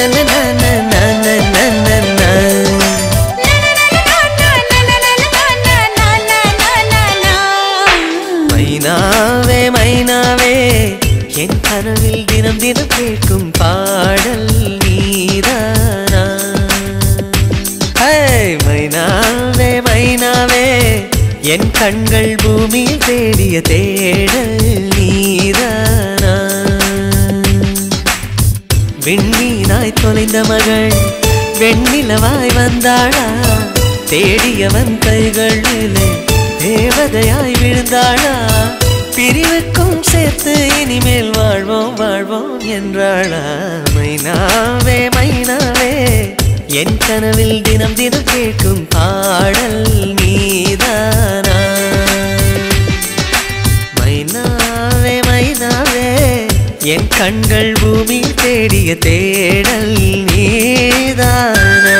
மைனாவே மைனாவே என் கனவில் தினம் தினம் கேட்கும் பாடல் நீதானா ஹே, மைனாவே மைனாவே என் கண்கள் பூமியில் தேடிய தேடல் நீதானா விண்மீனாய் தொலைந்த மகள் வெண்ணிலவாய் வந்தாளா தேடியவன் கைகளிலே தேவதையாய் விழுந்தாளா பிரிவுக்கும் சேர்த்து இனிமேல் வாழ்வோம் வாழ்வோம் என்றாளா மைனாவே மைனாவே என் கனவில் தினம் தினம் கேட்கும் பாடல் நீதானா மைனாவே மைனாவே என் கண்கள் பூமி தேடிய தேடல் நீதானா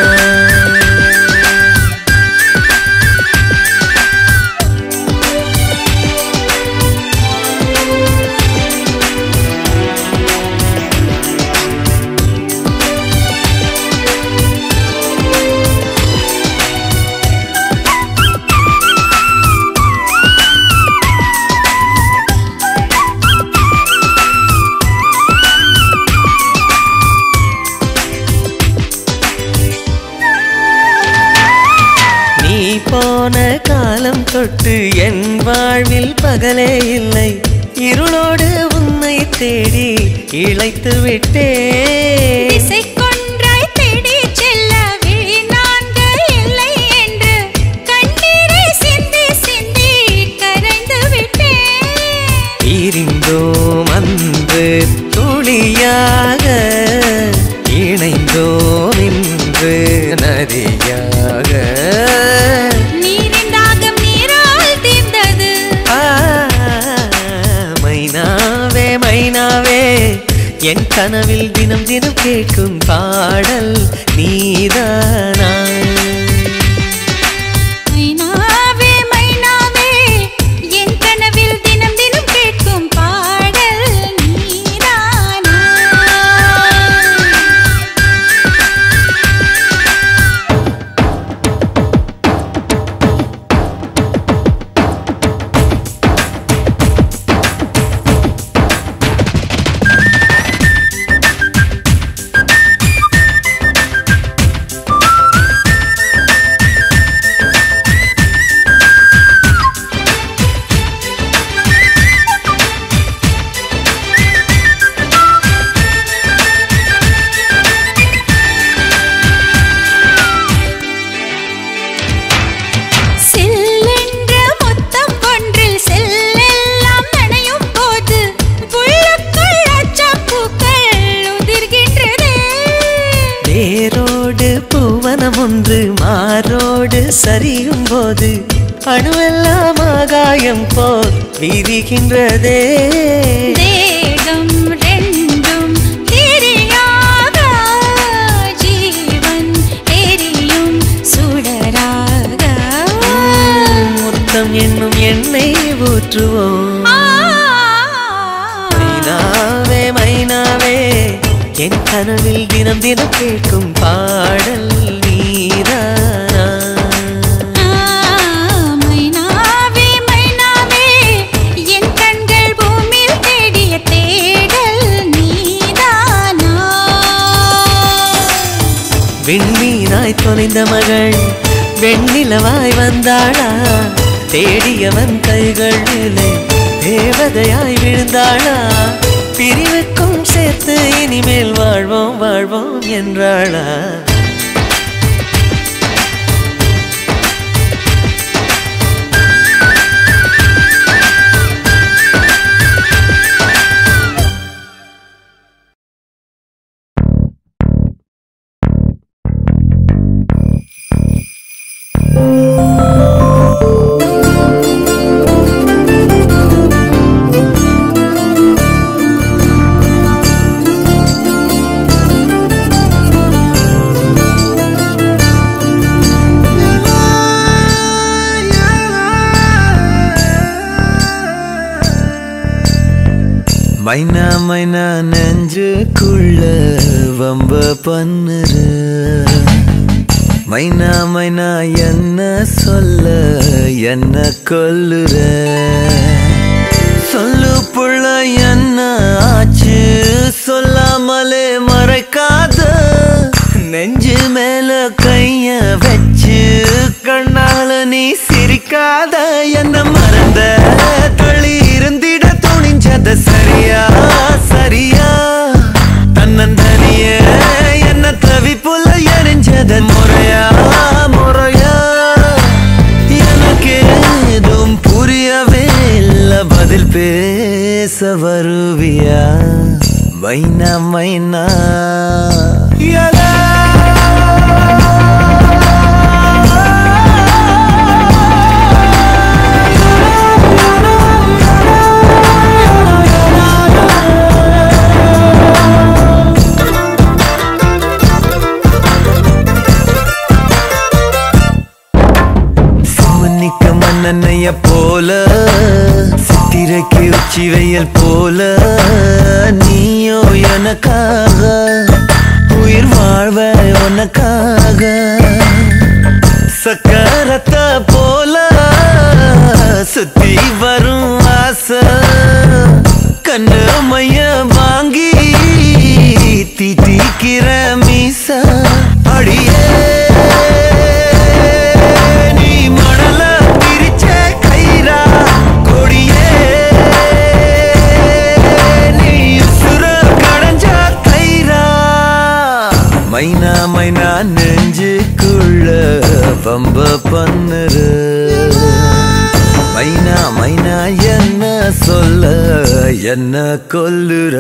நீ போன காலம் தொட்டு என் வாழ்வில் பகலே இல்லை இருளோடு உன்னை தேடி இழைத்து விட்டேன் திசைக்கொன்றாய் தேடிச் செல்ல விழி நான்கு இல்லை என்று கண்ணீரை சிந்தி சிந்தி கரைந்து விட்டேன் பிரிந்தோம் அன்று துளியாக இணைந்தோம் இன்று நதியாக நீரின் தாகம் நீரால் தீர்ந்தது ஆ, மைனாவே மைனாவே என் கனவில் தினம் தினம் கேட்கும் பாடல் நீதானா மைனாவே மைனாவே என் கனவில் தினம் தினம் கேட்கும் பாடல் நீதானா செல்லென்ற முத்தம் ஒன்றில் செல்லெல்லாம் நனையும் போது உள்ளுக்குள் அச்சப்பூக்கள் உதிர்கின்றதே வேரோடு பூவனம் ஒன்று மாரோடு சரியும் போது அணுவெல்லாம் ஆகாயம் போல் விரிகின்றதே தேகம் ரெண்டும் திரியாக ஜீவன் எரியும் சுடராக முத்தம் என்னும் எண்ணெய் ஊற்றுவோம் ஆ. மைனாவே மைனாவே என் கனவில் தினம் தினம் கேட்கும் பாடல் நீதானா மைனாவே மைனாவே என் கண்கள் பூமியில் தேடிய தேடல் நீதானா விண்மீனாய் தொலைந்த மகள் வெண்ணிலவாய் வந்தாளா தேடியவன் கைகளிலே தேவதையாய் விழுந்தாளா பிரிவுக்கும் சேர்த்து இனிமேல் வாழ்வோம் வாழ்வோம் என்றாளா ஆ மைனா மைனா நெஞ்சுக்குள்ள வம்ப பண்ணுற மைனா மைனா என்ன சொல்ல என்ன கொல்லுற சொல்லு புள்ள என்ன ஆச்சு சொல்லாமலே மறைக்காத நெஞ்சு மேல கைய வச்சு கண்ணால நீ சிரிக்காத என்ன மறந்த தள்ளி இருந்திட துணிஞ்சத சரியா சரியா தன்னந்தனிய என்ன தவிப்புல எரிஞ்சத முறையா முறையா எனக்கு ஏதும் புரியவே இல்ல பதில் பேச வருவியா மைனா மைனா யலா. சிம்மனிக்க மன்னனைய போல சித்திரைக்கு உச்சி வெயில் போல நீயோ எனக்காக உயிர் வாழ்வ உனக்காக சக்கரத்தை போல சுத்தி வரும் ஆசை கண்ணு மைய வாங்கி தீட்டிக்கிற மீச அடியே நீ மணல பிரிச்ச கயிறா கொடியே நீ உசுர கடைஞ்ச கயிறா மைனா மைனா நெஞ்சுக்குள்ள பம்ப பண்ணுற மைனா மைனா என்ன சொல்ல என்ன கொல்லுற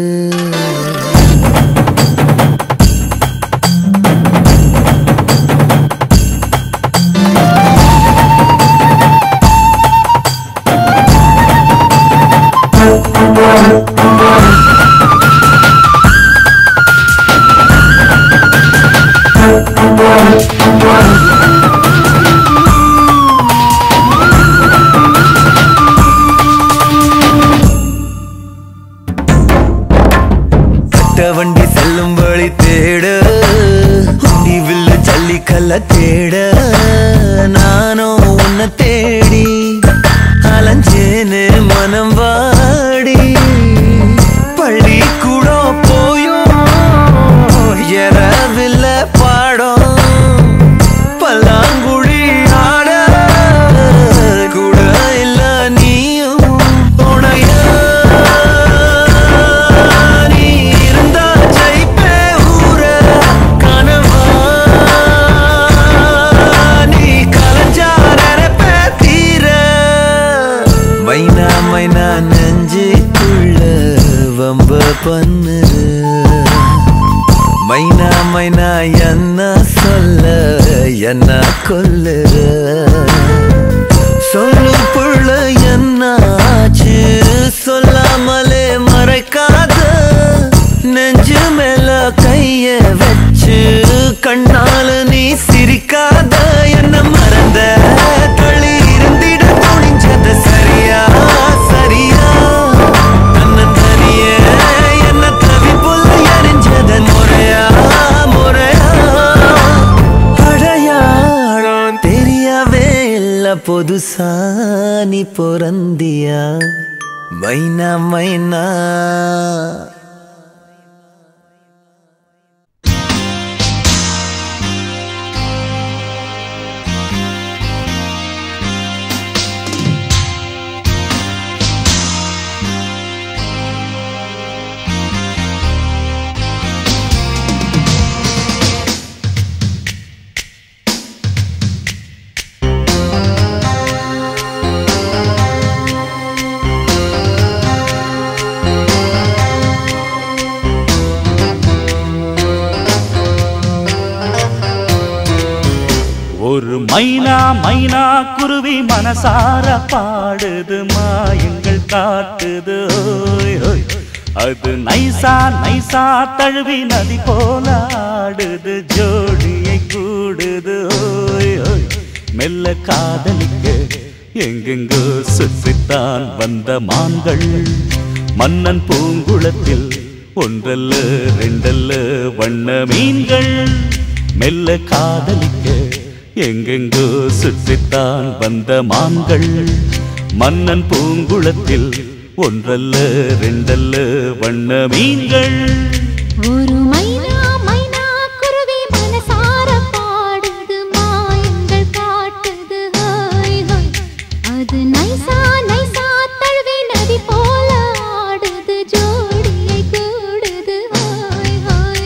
கட்ட வண்டி செல்லும் வழி தேட உண்டி வில்லு ஜல்லிக்கல்ல தேட நானும் உன்னை தேடி அலைஞ்சேன்னு மனம் வாடி பள்ளி கூட போயும் எறவில்ல பாடம் பல்லாங்குழி ஆட கூட இல்ல நீயும் துணையா நீ இருந்தா ஜெயிப்பே ஊர கனவா நீ கலைஞ்சா நினைப்பே தீர மைனா மைனா நெஞ்சுக்குள்ள வம்ப பண்ணுற மைனா மைனா என்ன சொல்ல என்ன கொல்லுற சொல்லு புள்ள என்னாச்சு சொல்லாமலே மறைக்காத நெஞ்சு மேல கைய வச்சு கண்ணால நீ சிரிக்காத என்ன மறந்த தள்ளி இருந்திட துணிஞ்சத சரியா சரியா தன்னந்தனிய என்ன தவிப்புல எரிஞ்சத முறையா முறையா அடையாளம் தெரியவே இல்ல பொதுசா நீ பொறந்தியா மைனா மைனா ஒரு மைனா மைனா குருவி மனசார பாடுது மாயங்கள் காட்டுது ஓய், ஓய். அது நைசா நைசா தழுவி நதி போல ஆடுது ஜோடியை கூடுது ஓய், ஓய். மெல்ல காதலிக்க எங்கெங்கோ சுற்றித்தான் வந்த மான்கள் மன்னன் பூங்குளத்தில் ஒன்றல்ல ரெண்டல்ல வண்ண மீன்கள் மெல்ல காதலிக்க எங்கெங்கோ சுற்றித்தான் வந்த மான்கள் மன்னன் பூங்குளத்தில் ஒன்றல்ல ரெண்டல்ல வண்ண மீன்கள் ஒரு மைனா மைனா குருவி மனசார பாடுது மாயங்கள் காட்டுது ஹாய் ஹாய் அது நைசா நைசா தழுவி நதி போல ஆடுது ஜோடியை கூடுது ஹாய் ஹாய்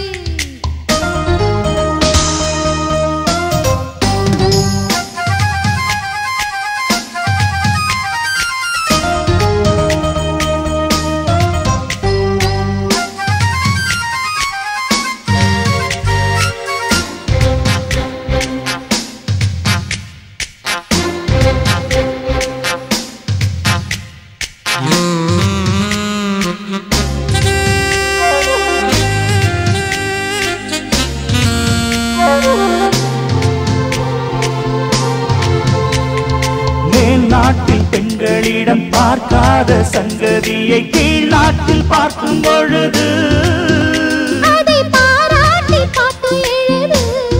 மேல் நாட்டில் பெண்களிடம் பார்க்காத சங்கதியை கீழ் நாட்டில் பார்க்கும் பொழுது அதை பாராட்டி பாட்டு எழுது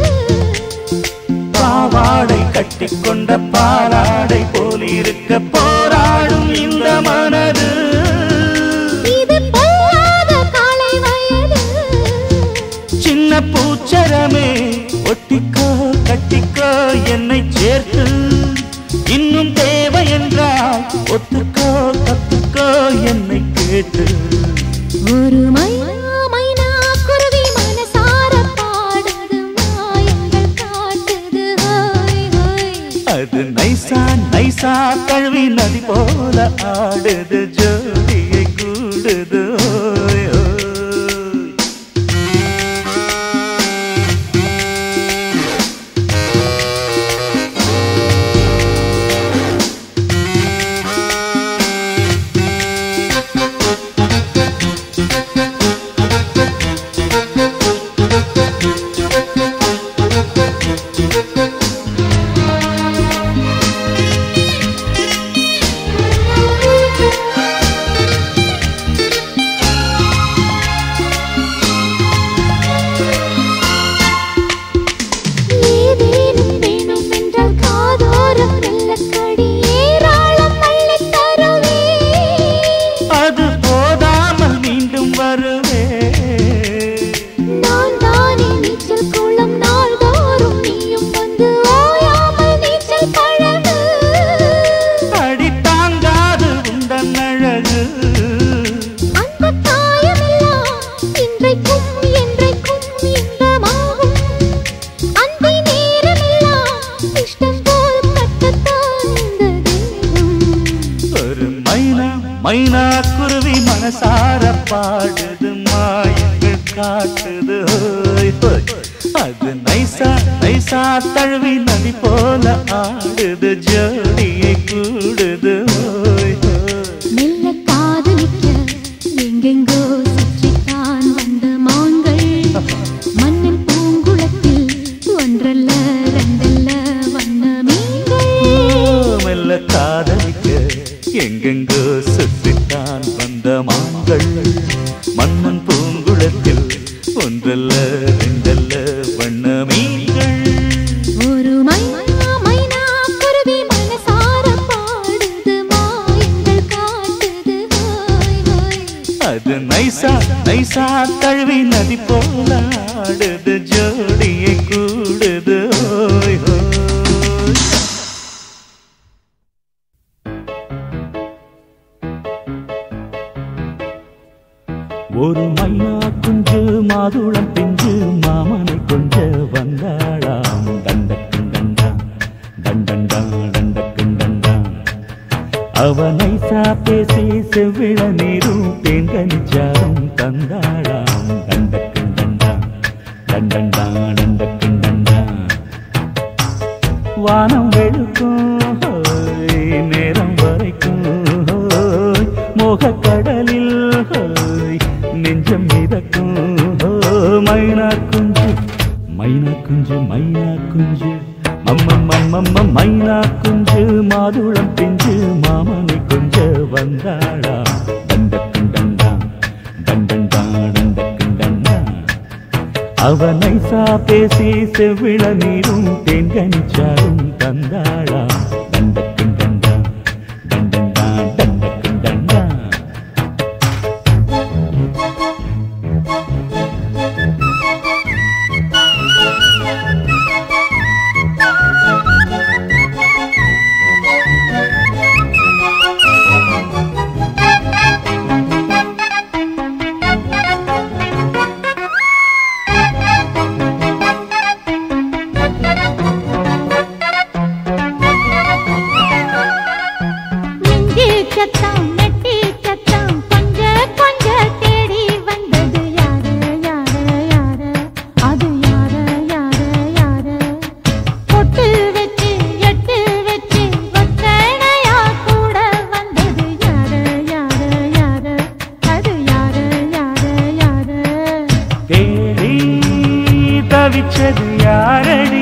பாவாடை கட்டிக்கொண்ட பாலாடை போல் இருக்க போராடும் இந்த மனது இது பொல்லாத காலை வயது சின்ன பூச்சரமே ஒட்டிக்கோ கட்டிக்கோ என்னை சேர்த்து இன்னும் தேவை என்றால் ஒத்துக்கோ கத்துக்கோ என்னை கேட்டு ஒரு மைனா மைனா குருவி மனசார பாடுது மாயங்கள் காட்டுது ஹாய் ஹாய் அது நைசா நைசா கழுவி நதி போல ஆடுது ஜோடியை கூடுது ஓய், ஓய். ஏதேனும் வேணும் என்றால் காதோரம் மெல்லக்கடி ஏராளம் அள்ளித் தருவே அது போதாமல் மீண்டும் வருவே நான் தானே நீச்சல் குளம் நாள்தோறும் நீயும் வந்து ஓயாமல் நீச்சல் பழகு அடி தாங்காது உந்தன் அழகு அந்த காயமெல்லாம் இன்றைக்கும் என்றைக்கும் இன்பமாகும் அந்தி நேரமெல்லாம் இஷ்டம் போல் கட்டத்தான் இந்த தேகம் ஒரு மைனா மைனா குருவி மனசார பாடுது மாயங்கள் காட்டுது ஓய், ஓய். அது நைசா நைசா தழுவி நதி போல ஆடுது ஜோடியை கூடுது ஓய், ஓய். மெல்ல காதலிக்க எங்கெங்கோ சுற்றித்தான் வந்த மான்கள் மன்னன் பூங்குளத்தில் ஒன்றல்ல ரெண்டல்ல வண்ண மீன்கள் மெல்ல காதலிக்க எங்கெங்கோ சுற்றித்தான் வந்த மான்கள் மன்னன் பூங்குளத்தில் ஒன்றல்ல ரெண்டல்ல வண்ண மீன்கள் ஒரு மைனா மைனா குருவி மனசார பாடுது மாயங்கள் காட்டுது ஹாய் ஹாய் அது நைசா நைசா தழுவி நதி போல ஆடுது ஜோடியை கூடுது ஓய் ஓய். ஒரு மைனா குஞ்சு மாதுளம் பிஞ்சு மாமனை கொஞ்ச வந்தாளாம் தண்டக்கும் தண்டா தண்டண்டா தண்டக்கும் தண்டா அவனை பேசி செவ்விள நீரும் தேங்கனிச்சாரும் தந்தாளாம் தண்டக்கும் தண்டா தண்டண்டா தண்டக்கும் தண்டா வானம் வெளுக்கும் ஹோய், நேரம் வரைக்கும் ஹோய், மோகக்கடலில் ஹோய், நெஞ்சம் மிதக்கும் ஹோய், மைனா குஞ்சு மைனா குஞ்சு மைனா குஞ்சு மம்மம்மம்மம்ம மைனா குஞ்சு மாதுளம் பிஞ்சு மாமனை கொஞ்ச வந்தாளா தண்டக்கும் டண்டண்டா டண்டக்கண்டண்டா அவனை சா பேசி செவ்விள நீரும் தேன்கனிச்சாரும் தந்தாளா தண்டக்கிண்டண்டா டண்டண்டா டண்டக்கிண்டண்டா மிஞ்சி சத்தம் நெட்டி சத்தம் கொஞ்ச கொஞ்ச தேடி வந்தது யாரு யாரு யாரு அது யாரு யாரு யாரு பொட்டு வச்சு எட்டு வச்சு ஒத்தனையா கூட வந்தது யாரு யாரு யாரு அது யாரு யாரு யாரு தேடி தவிச்சது யாரடி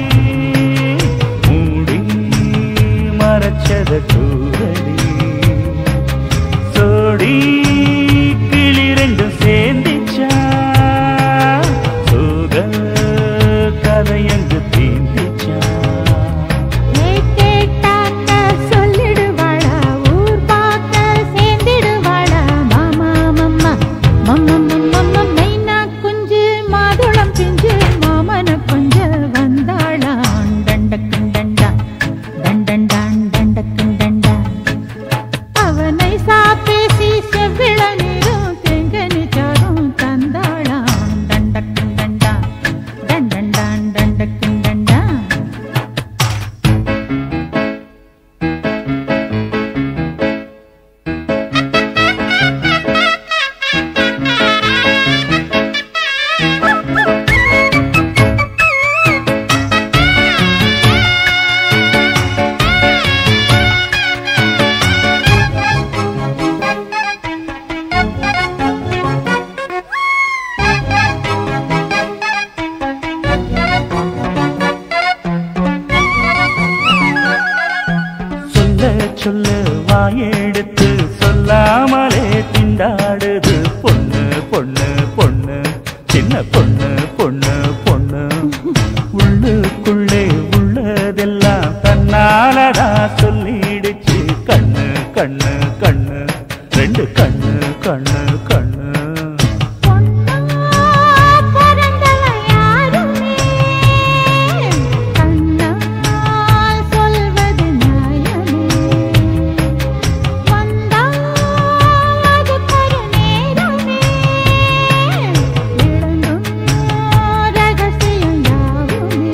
மூடி மறைச்சத கூறடி சோடி கிளி ரெண்டும் சேர்ந்திச்சா சோக கதையங்கு தீந்திச்சா கேட்டாக்க சொல்லிடுவாளா ஊர் பார்க்க சேர்ந்திடுவாளா மாமா மம்மா மம்மா மம்மா மைனா குஞ்சு மாதுளம் பிஞ்சு மாமன கொஞ்ச வந்தாளா டண்டக்கன் டண்டா டண்டண்டான் டண்டக்கன் டண்டா அவனை சாப்பேசி செவ்விள நீரும் தேங்கனி சாரும் தந்தாளா டண்டக்கன் டண்டா டண்டண்டான் டண்டக்கன் டண்டா சொல்ல சொல்ல வாயெடுத்து சொல்லாமலே திண்டாடுது பொண்ணு பொண்ணு பொண்ணு சின்ன பொண்ணு பொண்ணு பொண்ணு உள்ளுக்குள்ளே உள்ளதெல்லாம் தன்னாலதா சொல்லிடுச்சு கண்ணு கண்ணு கண்ணு ரெண்டு கண்ணு கண்ணு கண்ணு பொன்னா பிறந்தவன் யாருமே கண்ணால் சொல்வது நியாயமே வந்தால் அது கருநேரமே விளங்கும் ரகசியம் யாவுமே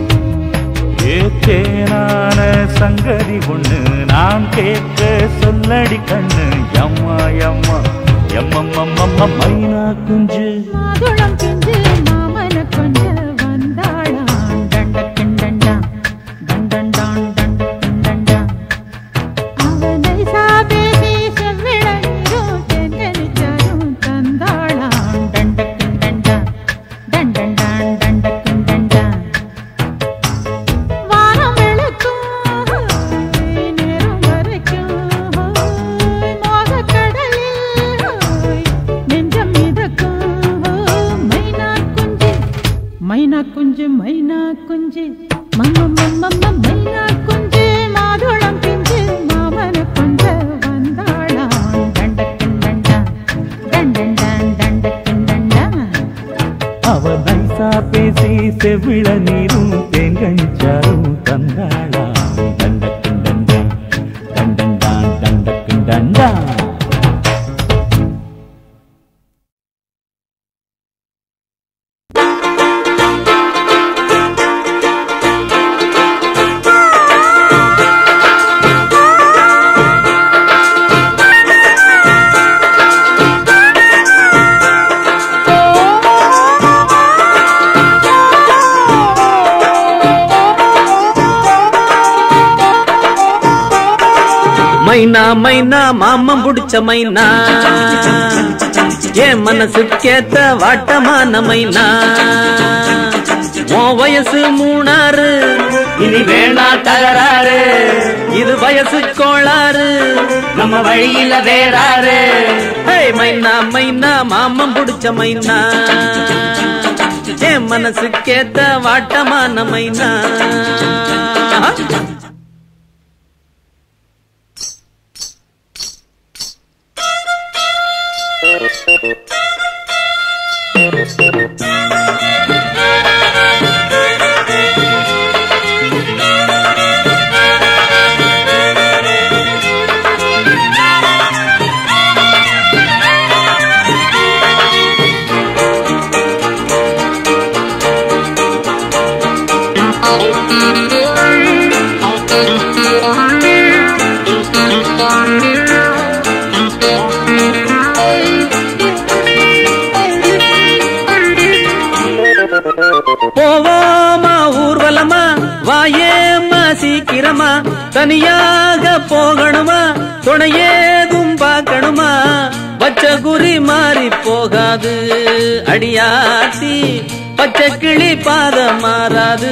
ஏத்தேனான சங்கதி ஒண்ணு நான் கேட்க சொல்லடி கண்ணு எம்மா எம்மா எம்மம்மம்மம்ம மைனா குஞ்சு மாதுளம் பிஞ்சு மாமன கொஞ்ச வந்தாளாம் டண்டக்கன் டண்டா டண்டண்டான் டண்டக்கன் டண்டா அவனை சாபேசி செவ்விள நீரும் தெங்கனிச்சாரும் தந்தாளாம் டண்டக்கன் டண்டா டண்டண்டான் டண்டக்கன் டண்டா வானம் வெளுக்கும் நேரம் வரைக்கும் மோகக் கடலில் நெஞ்சம் மிதக்கும் மைனா குஞ்சு மைனா குஞ்சு மைனா குஞ்சு மம்மம்மம்மம்ம மைனா குஞ்சு மாதுளம் பிஞ்சு மாமன கொஞ்ச வந்தாளாம் தண்டக்கன் தண்டா தண்டண்டான் தண்டக்கன் தண்டா அவ நைசா பேசி செவிள நீரும் தேங்கஞ்சாரும் தந்தாளா தண்டக்கும் தண்டா தண்டண்டான் தண்டக்கும் தண்டா மைனா மைனா மாமம் புடிச்ச மைனா என் மனசுக்கேத்த வாட்டமான மைனா உன் வயசு மூணாறு இனி வேணா தகராறு இது வயசு கோளாறு நம்ம வழியில வேறாரு ஹேய் மைனா மைனா மாமம் புடிச்ச மைனா என் மனசுக்கேத்த வாட்டமான மைனா போவோமா ஊர்வலமா வாயேம்மா சீக்கிரமா தனியாக போகணுமா துணையேதும் பார்க்கணுமா பச்ச குறி மாறி போகாது அடியாத்தி பச்சை கிளி பாத மாறாது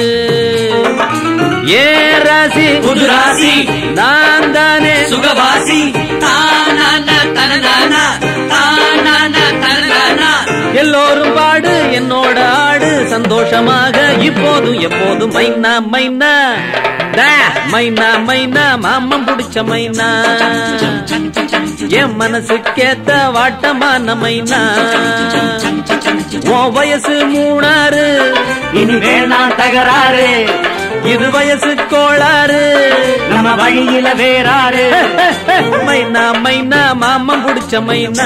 ஏ ராசி புது ராசி. நான் தானே சுகவாசி தானானா தனதானா தானானா தனதானா எல்லோரும் பாடு என்னோட ஆடு சந்தோஷமாக இப்போதும் எப்போதும் மைனா மைனா டா, மைனா மைனா மாமம் புடிச்ச மைனா என் மனசுக்கேத்த வாட்டமான மைனா உன் வயசு மூணாறு இனி வேணாம் தகராறு இது வயசு கோளாறு நம்ம வழியில வேறாரு மைனா மைனா மாமம் புடிச்ச மைனா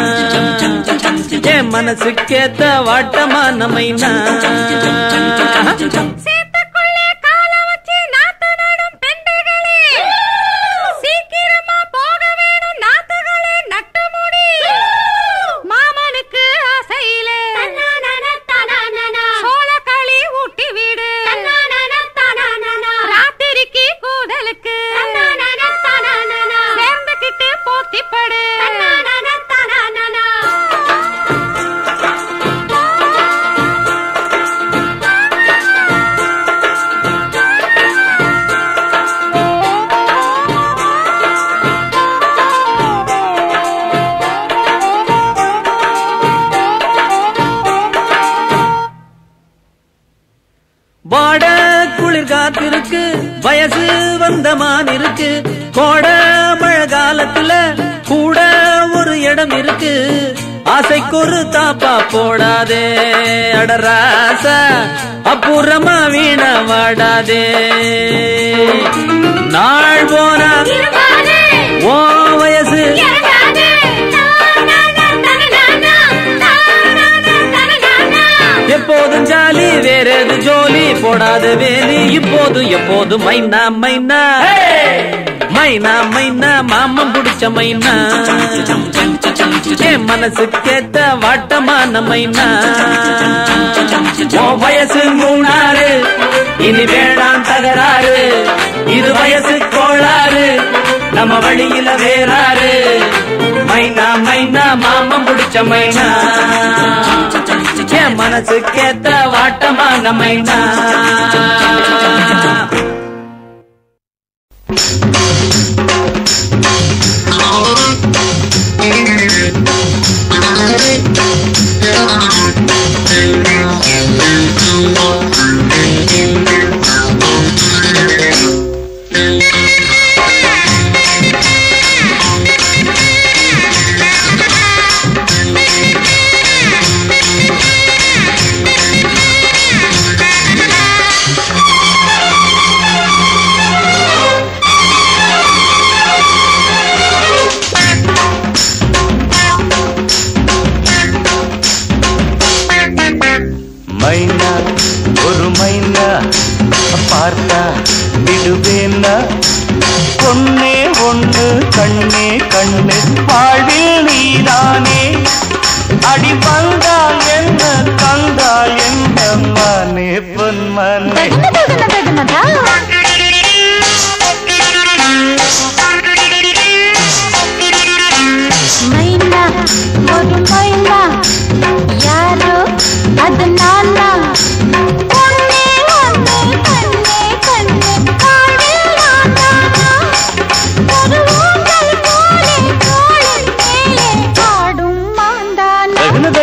என் மனசுக்கேத்த வாட்டமான மைனா சேத்துக்குள்ளே கால வச்சு நாத்து நடும் பெண்டுகளே சீக்கிரமா போக வேணும் நாத்துகளே நட்டு முடி மாமனுக்கு ஆசையிலே சோளக்களி ஊட்டி வீடு ராத்திரிக்கு கூதலுக்கு சேர்ந்துக்கிட்டு போத்திப்படு வாட குளிர் காத்திருக்கு வயசு வந்த மான் இருக்கு கோட மழை காலத்துல கூட ஒரு இடம் இருக்கு ஆசைக்கு ஒரு தாப்பா போடாதே அடராசா அப்புறமா வீண வாடாதே நாள் போனா ஓ வயசு எப்போதும் ஜாலி வேற எது ஜோலி போடாத வேலி இப்போதும் எப்போதும் மைனா மைனா மைனா மைனா மாமம் புடிச்ச மைனா என் மனசு கேத்த வாட்டமான மைனா உன் வயசு மூணாறு இனி வேணாம் தகராறு இது வயசு கோளாறு நம்ம வழியில வேறாரு மைனா மைனா மாமம் புடிச்ச மைனா என் மனசு கேத்த வாட்டமான மைனா மைனா ஒரு மைனா பார்த்தா விடுவேனா பொன்னே ஒன்று கண்ணே கண்ணு வாழ்வில் நீதானே அடி வந்தால் என்ன தந்தால் என்ன மனே பொன்மனே மைனா ஒரு மைனா யாரோ அது நானா ஒன்னே ஒன்னு கண்ணே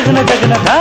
தகுன தகுனதா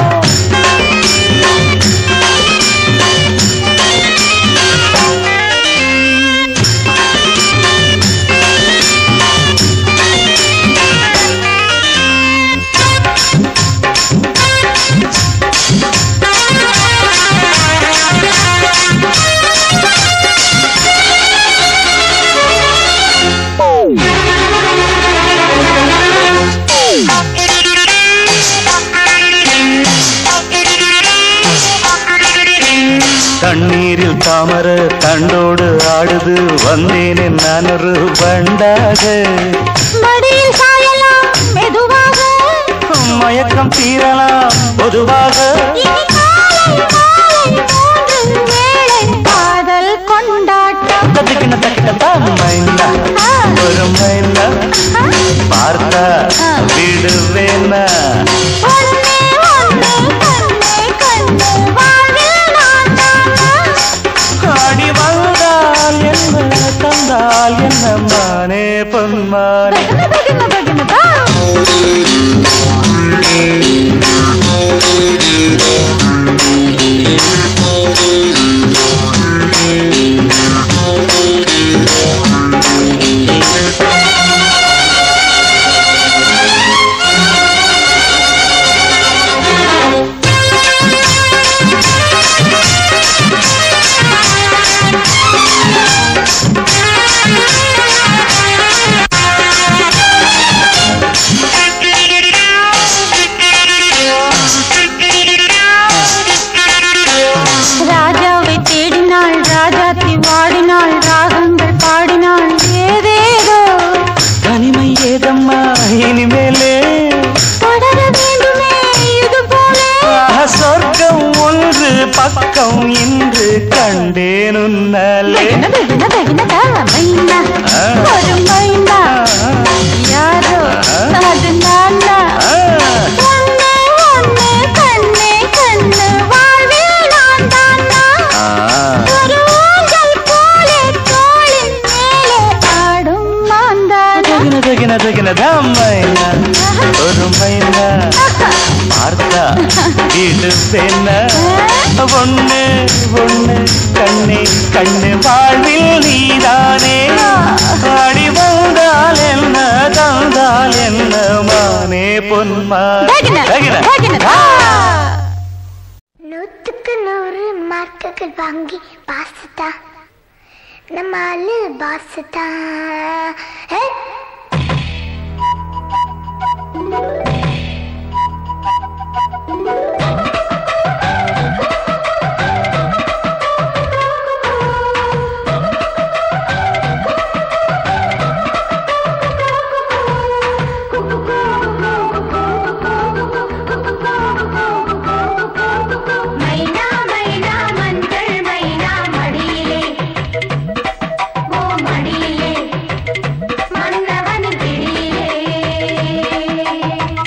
தண்ணீரில் தாமர தண்டோடு ஆடுது வந்தேனே நான் ஒரு வண்டாக மடியில் சாயலாம் மெதுவாக மயக்கம் தீரலாம் பொதுவாக இனி காலை மாலை மூன்று வேளை காதல் கொண்டாட்டம் ததுக்கின தக்கிட்டதா மைனா ஒரு மைனா பார்த்தா விடுவேனா ஒன்னே ஒன்னே கண்ணே கண்ணே வாழ்வில் நான் தானா ஆடி வந்தால் என்ன தந்தால் என்ன மானே பொன்மானே பகின பகின பகின ராஜாவை தேடினாள் ராஜாத்தி வாடினாள் ராகங்கள் பாடினாள் ஏதேதோ தனிமை ஏதம்மா இனிமேலே தொடர வேண்டுமே இது போலே ஆஹா, சொர்க்கம் ஒன்று பக்கம் இன்று கண்டேன் உன்னாலே பகின பகின பகின தா மைனா ஆ. ஒரு மைனா யாரோ அது நானா ஆ, ஒன்னே ஒன்னே கண்ணே கண்ணு வாழ்வில் நான் தானா ஆ. ஒரு ஊஞ்சல் போலே தோளின் மேலே ஆடும் மாந்தானா தகின தகின தகினதா மைனா ஒரு மைனா பார்த்தா இடுப்பென்ன ஒண்ணு ஒண்ணு கண்ணே கண்ணு வாழ்வில் நீதானே ஆடி வந்தால் என்ன தந்தால் என்ன மானே பொன்மானே பகின தகின. பகின தா நூற்றுக்கு நூறு மார்க்குகள் வாங்கி பாசுதா நம்ம ஆளு பாசுதா மைனா மைனா மஞ்சள் மைனா மடியிலே ஓ மடியிலே மன்னவன் பிடியிலே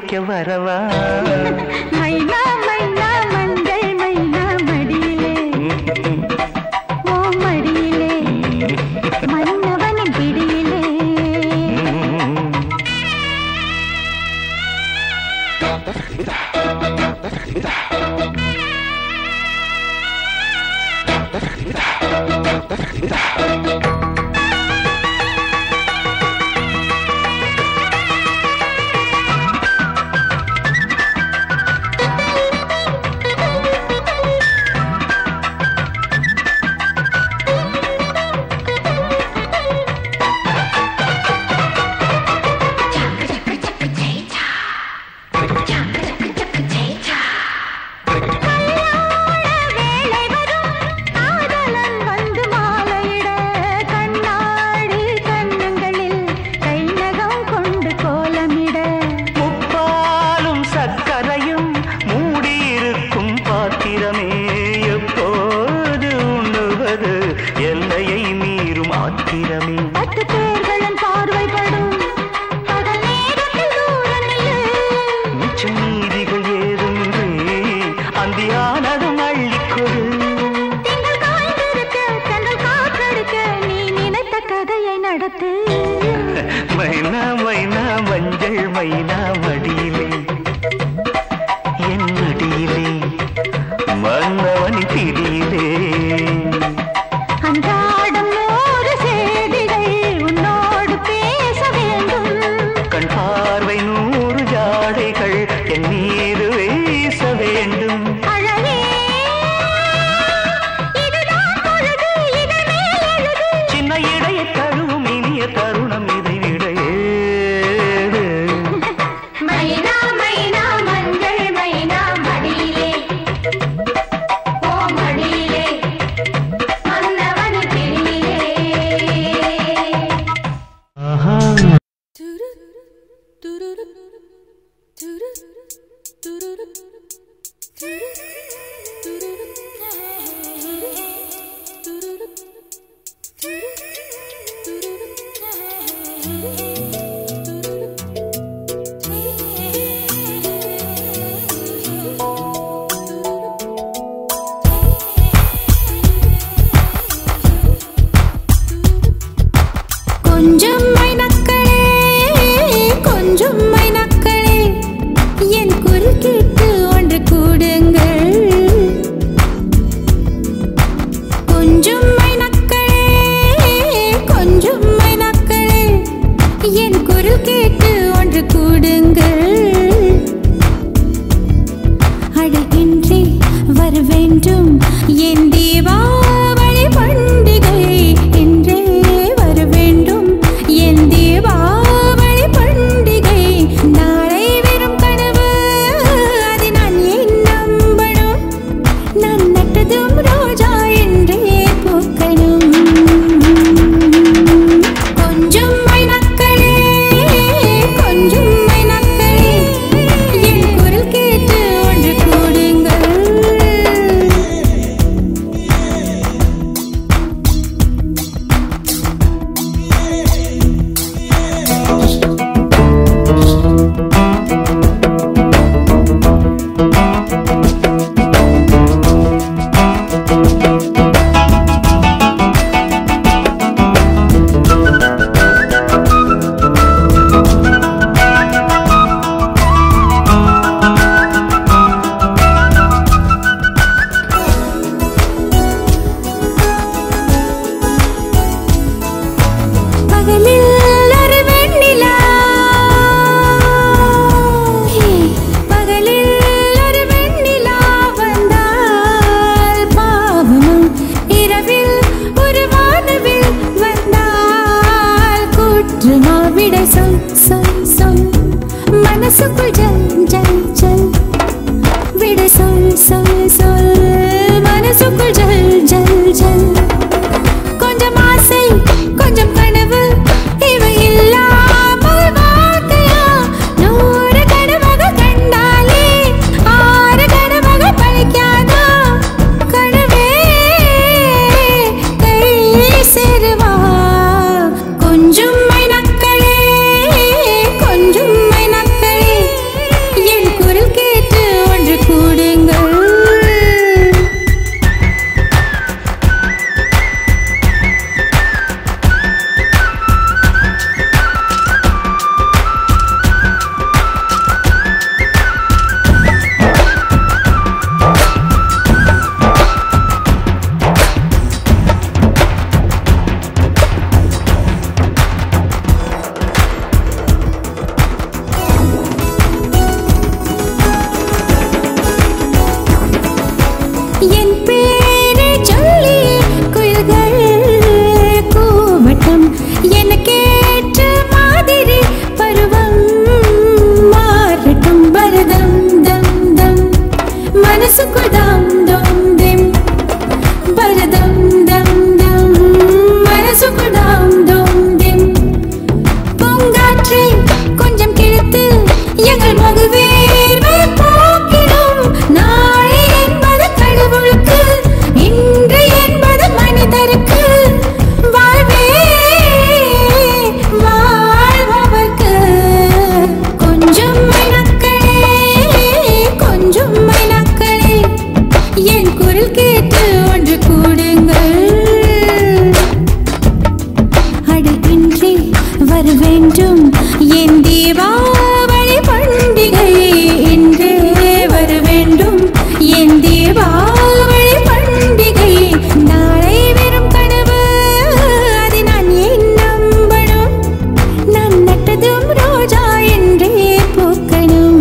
குளிக்க வரவா மைனா மைனா மஞ்சள் மைனா மடியிலே ஓ மடியிலே மன்னவனின் பிடியிலே வேலை வரும் காதலன் வந்து மாலையிட கண்ணாடி கண்ணங்களில் கைநகம் கொண்டு கோலமிட முப்பாலும் சர்க்கரையும் மூடியிருக்கும் பாத்திரமே எப்போது உண்ணுவது எல்லையை மீறும் ஆத்திரமே பத்து பேர்களின் பார்வைப்படும் பகல் நேரத்தில் தூரமில்லை மிச்சம் நீதிகள் ஏதுமின்றி அந்தியானதும் அள்ளிக்கொடு திங்கள் காய்ந்திருக்க தென்றல் காற்றடிக்க நீ நினைத்த கதையை நடத்து மைனா மைனா மஞ்சள் மைனா மடியிலே என் மடியிலே மன்னவன் பிடியிலே அன்றாடம் நூறு செய்திகள் உன்னோடு பேச வேண்டும் கண் பார்வை நூறு ஜாடைகள் என் மீது வீச வேண்டும் அழகே இதுதான் பொழுது இதன் மேல் எழுது சின்ன இடையை தழுவும் இனிய தருணம் இதை விட ஏது? மைனா மைனா மஞ்சள் மைனா மடியிலே ஓ மடியிலே மன்னவன் பிடியிலே கொஞ்சம் மைனக்களே கொஞ்சம் மைனக்களே என் குரல் கேட்டு ஒன்று கூடுங்கள் கொஞ்சம் மைனக்களே கொஞ்சம் மைனக்களே என் குரல் கேட்டு ஒன்று கூடுங்கள் அழகின்றி வர வேண்டும் என் தீபாவளி பண்டிகை என்றே வர வேண்டும் என் தீபாவளி பண்டிகை நாளை வெறும் கனவு அதை நான் ஏன் நம்பணும் நான் நட்டதும் ரோஜா என்றே பூக்கணும் கொஞ்சம் மைனக்களே கொஞ்சம் மைனக்களே என் குரல் கேட்டு ஒன்று கூடுங்கள் பகலில் ஒரு வெண்ணிலா பகலில் ஒரு வெண்ணிலா வந்தால் பாவமா இரவில் ஒரு வானவில் வந்தால் கூற்றுமா விட சொல் சொல் சொல் மனசுக்குள் ஜல் ஜல் ஜல் விட சொல் சொல் சொல் மனசுக்குள் ஜல் ஜல் ஜல் கொஞ்சம் ஆசை கொஞ்சம் கனவு இவை இல்லாமல் வாழ்க்கையா நூறு கனவுகள் கண்டாலே ஆறு கனவுகள் பழிக்காதா கனவே கை சேருவா கொஞ்சம் மைனக்களே கொஞ்சம் மைனக்களே வர வேண்டும் என் தீபாவளி பண்டிகை இன்றே வர வேண்டும் என் தீபாவளி பண்டிகை நாளை வெறும் கனவு அதை நான் ஏன் நம்பணும் நான் நட்டதும் ரோஜா என்றே பூக்கணும்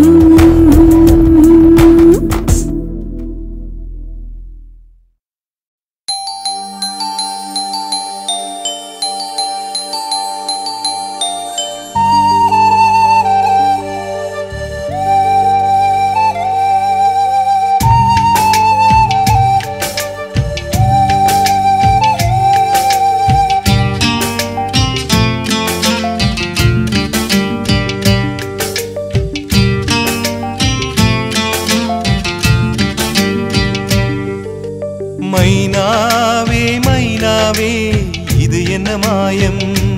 மைனாவே மைனாவே இது என்ன மாயம்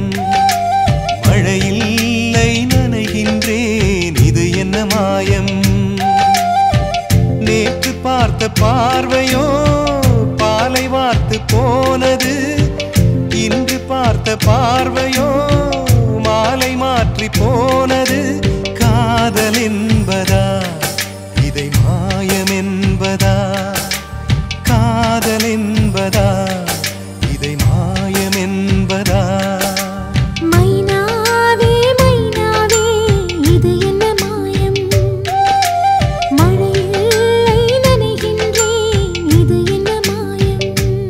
மழையில்லை நனைகின்றேன் இது என்ன மாயம் நேற்று பார்த்த பார்வையோ பாலை வார்த்து போனது இன்று பார்த்த பார்வையோ மாலை மாற்றி போனது காதல் என்பதா இதை மாயம் என்பதா காதல் என்பதா இதை மாயம் என்பதா மைனாவே மைனாவே இது என்ன மாயம் மழையில்லை நனைகின்றேன் இது என்ன மாயம்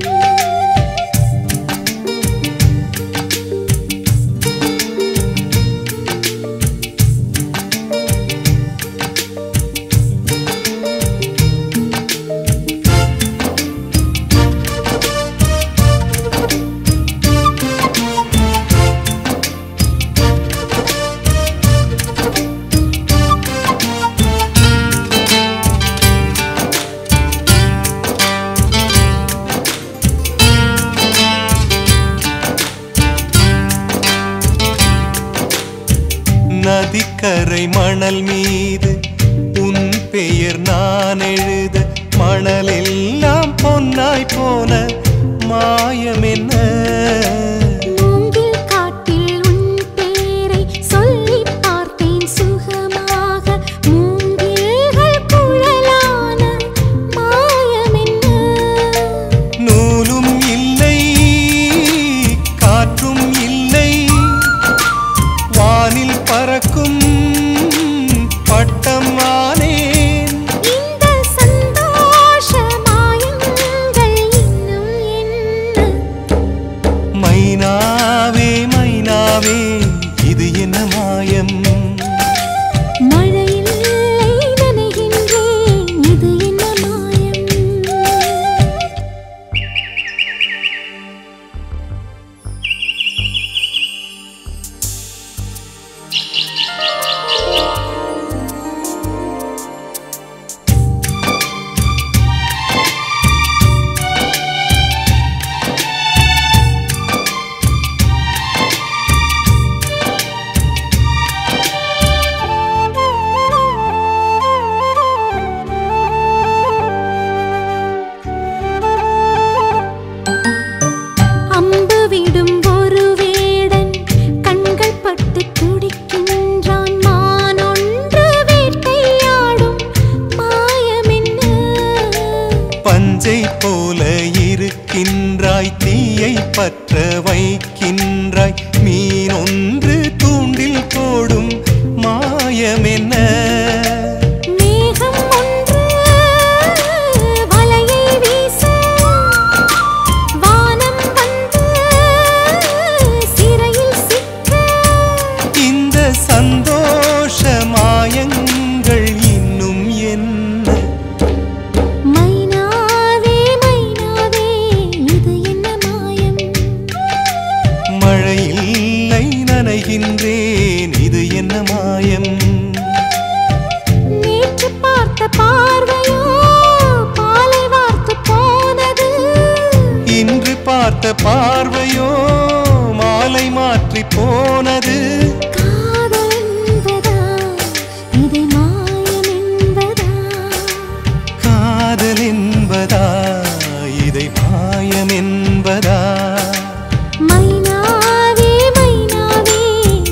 நதிக்கரை மணல் மீது உன் பெயர் நான் எழுத மணலெல்லாம் பொன்னாய் போன மாயம் என்ன மூங்கில் காட்டில் உன் பேரை சொல்லிப் பார்த்தேன் சுகமாக மூங்கில்கள் குழலான மாயமென்ன நூலும் இல்லை காற்றும் இல்லை வானில் பறக்கும் பட்டம் ஆனேன் இந்த சந்தோஷ மாயங்கள் இன்னும் என்ன மைனாவே மைனாவே இது என்ன மாயம் மழையில்லை நனைகின்றேன் இது என்ன மாயம் அம்பு விடும் ஒரு வேடன் கண்கள் பட்டு துடிக்கின்றான் மான் ஒன்று வேட்டையாடும் மாயமென்ன பஞ்சை போல இருக்கின்றாய் தீயை பற்ற வைக்கின்றாய் மீன் ஒன்று தூண்டில் போடும் மாயம் என்ன மேகம் ஒன்று வலையை வீச வானம் வந்து சிறையில் சிக்க இந்த சந்தோஷ மாயங்கள் இன்னும் என்ன மைனாவே மைனாவே இது என்ன மாயம் மழையில்லை நனைகின்றேன் இது என்ன மாயம் நேற்று பார்த்த பார்வையோ பாலை வார்த்து போனது இன்று பார்த்த பார்வையோ மாலை மாற்றி போனது காதல் என்பதா இதை மாயம் என்பதா காதல் என்பதா இதை மாயம் என்பதா மைனாவே மைனாவே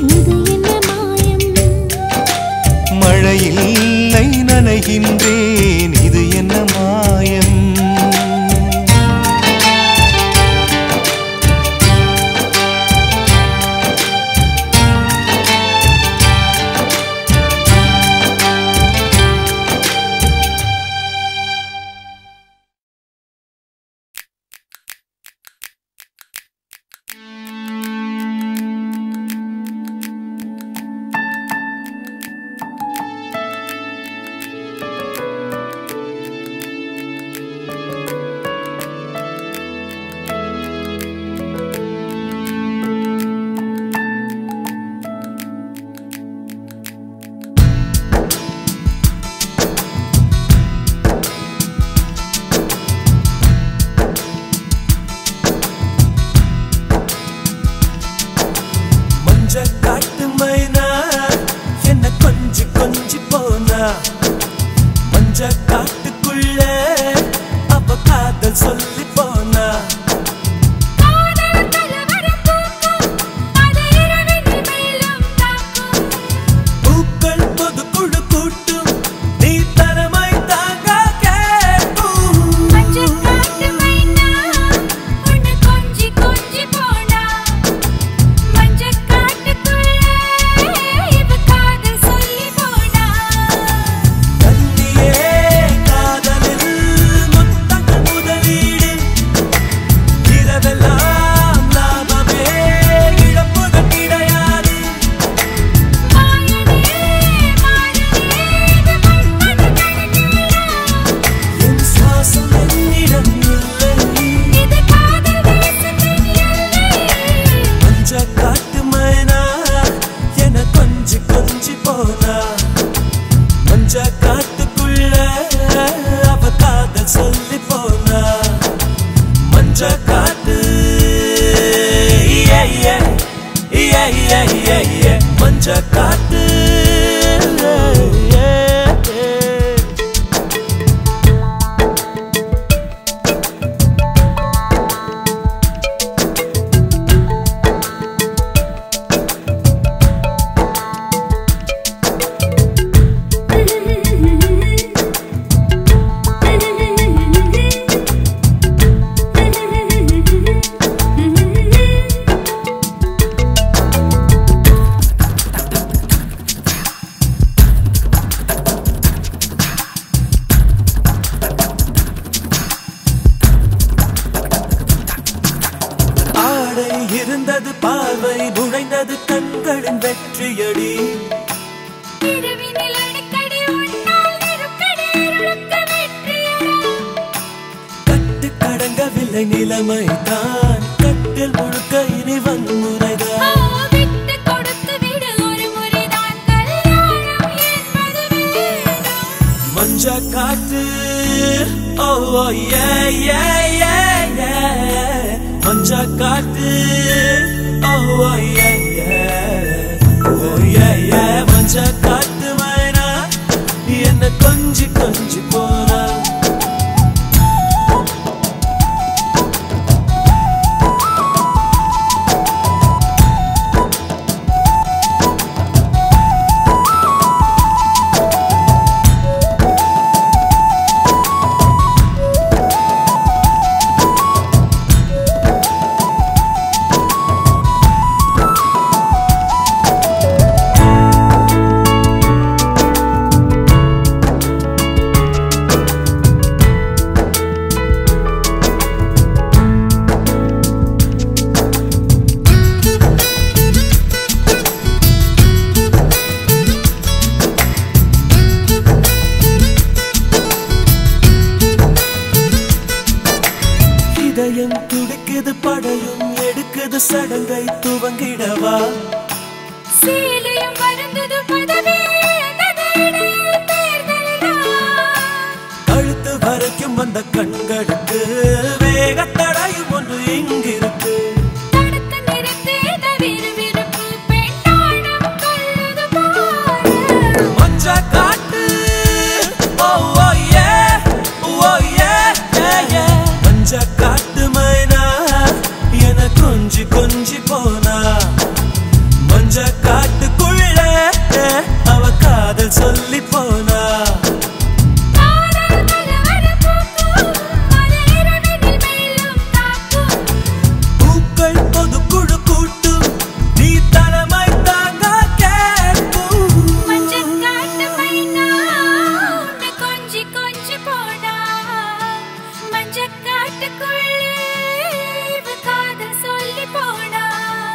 மஞ்ச காத்து ஆடை இருந்தது பார்வை நுழைந்தது கண்களின் வெற்றியடி இரவினில் அடிக்கடி உன்னால் நெருக்கடி இருளுக்கு வெற்றியடா. கட்டு கடங்கவில்லை நிலைமை தான் கட்டில் முழுக்க இனி ஓ, வன்முறைதான் விட்டு கொடுத்து விடு ஒரு முறைதான் கல்யாணம் என்பது வேணும். மஞ்ச காத்து ஓ ஓ, ஏ ஏ ஏ ஏ மஞ்ச காத்து ஓ ஓ, ஏ ஏ ஓ ஏ ஏ மஞ்ச காத்து மைனா என்ன கொஞ்சி கொஞ்சி போனா இதயம் துடிக்குது படையும் எடுக்குது சடங்கை துவங்கிடவா சீலையும் வருந்தது பதவி இழந்தது இடையில் தேர்தல்தான். கழுத்து வரைக்கும் வந்த கண்களுக்கு வேகத்தடையும் ஒன்று இங்கிருக்கு தடுத்து நிறுத்து இந்த விறுவிறுப்பு பெண்ணாடம் கொள்ளுது பாரு. மஞ்ச காட்டு ஓ ஓ ஏ ஓ ஏ ஏ ஏ மஞ்ச காட்டு மைனா என கொஞ்சி கொஞ்சி போனா மஞ்ச காட்டுக்குள்ள அவ காதல் சொல்லி போனா காதல் மலர பூக்கும், அது இரவினில் மேலும் தாக்கும். பூக்கள் பொதுக்குழு கூட்டும் நீ தலைமை தாங்க கேட்கும் மஞ்சள் காட்டு மைனா, உன்னை கொஞ்சி கொஞ்சி போனா. மஞ்சள் காட்டுக்குள்ளே இவ காதல் சொல்லி போனா.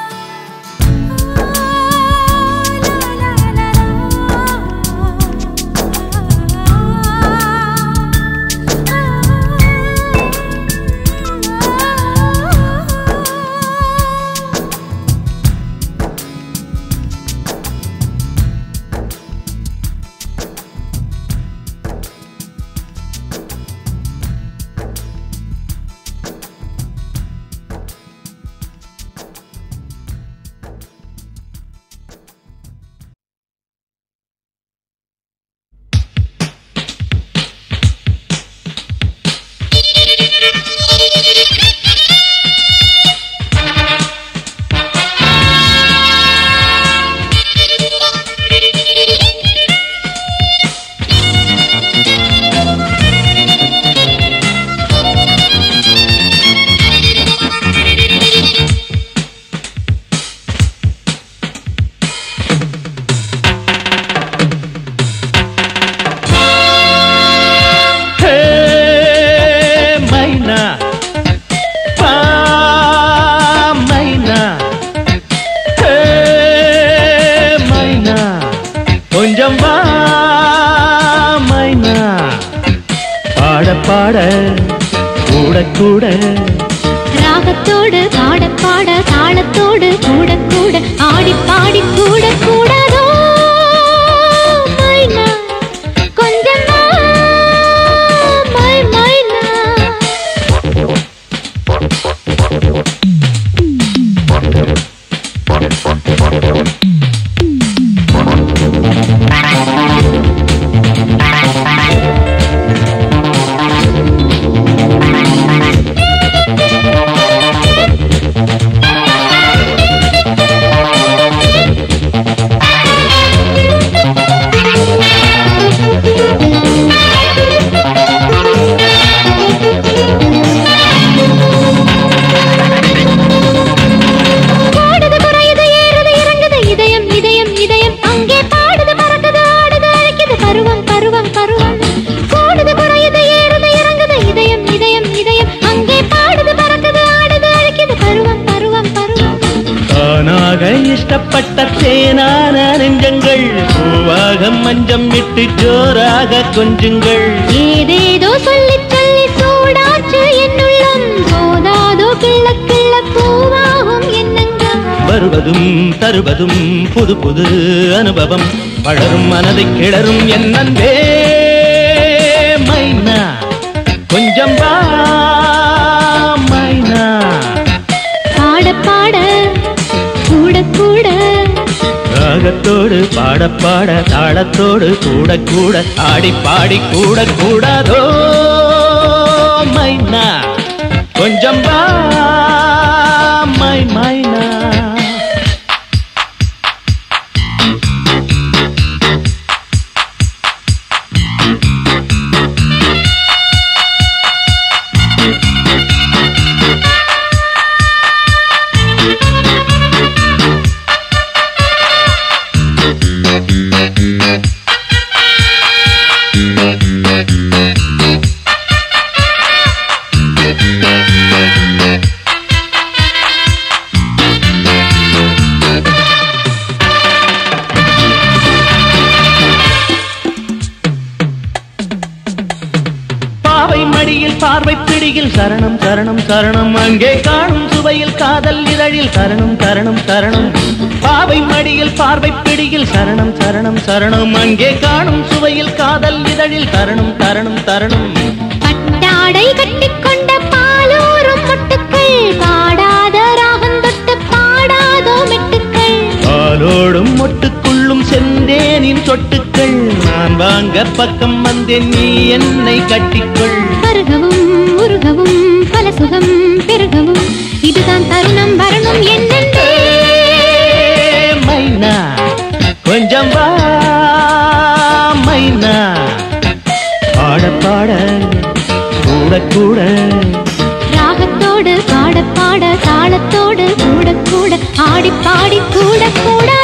ஆ, லா, லா, லா, லா. ஹே மைனா பா மைனா ஹே மைனா கொஞ்சம் வா மைனா பாட பாட கூட கூட ராகத்தோடு பாட பாட தாளத்தோடு கூட கூட ஆடி பாடி கூட கூடதோ மைனா கொஞ்சம் வா, மை மைனா Thank தேனாக இஷ்டப்பட்ட தேனான நெஞ்சங்கள் பூவாக மஞ்சம் இட்டு ஜோராக கொஞ்சுங்கள் ஏதேதோ சொல்லி சொல்லி சூடாச்சு என்னுள்ளம் போதாதோ கிள்ள கிள்ள பூவாகும் எண்ணங்கள் வருவதும் தருவதும் புது புது அனுபவம் வளரும் மனதை கிளறும் என் அன்பே மைனா கொஞ்சம் வா மைனா பாட பாட கூட கூட ராகத்தோடு பாட பாட தாளத்தோடு கூட கூட ஆடி பாடி கூட கூடாதோ மைனா கொஞ்சம் வா மை மைனா பாவை மடியில் பார்வை பிடியில் சரணம் சரணம் சரணம் அங்கே காணும் சுவையில் காதல் இதழில் சரணம் சரணம் சரணம் பாவை மடியில் பார்வை பிடியில் சரணம் சரணம் சரணம் அங்கே காணும் சுவையில் காதல் இதழில் சரணம் சரணம் சரணம் பட்டாடை கட்டிக்கொண்ட பாலூரும் மொட்டுக்கள் பாடாத ராகம் தொட்டு பாடாதோ மெட்டுக்கள் பாலோடும் மொட்டுக்குள்ளும் செந்தேனின் சொட்டுக்கள் நான் வாங்க பக்கம் வந்தேன் நீ என்னை கட்டிக்கொள் பருகவும் உருகவும் பல சுகம் பெருகவும் இதுதான் தருணம் வரணும் என்னென்றே ஏ, மைனா கொஞ்சம் வா மைனா பாட பாட கூட கூட ராகத்தோடு பாட பாட தாளத்தோடு கூட கூட ஆடி பாடி கூட கூட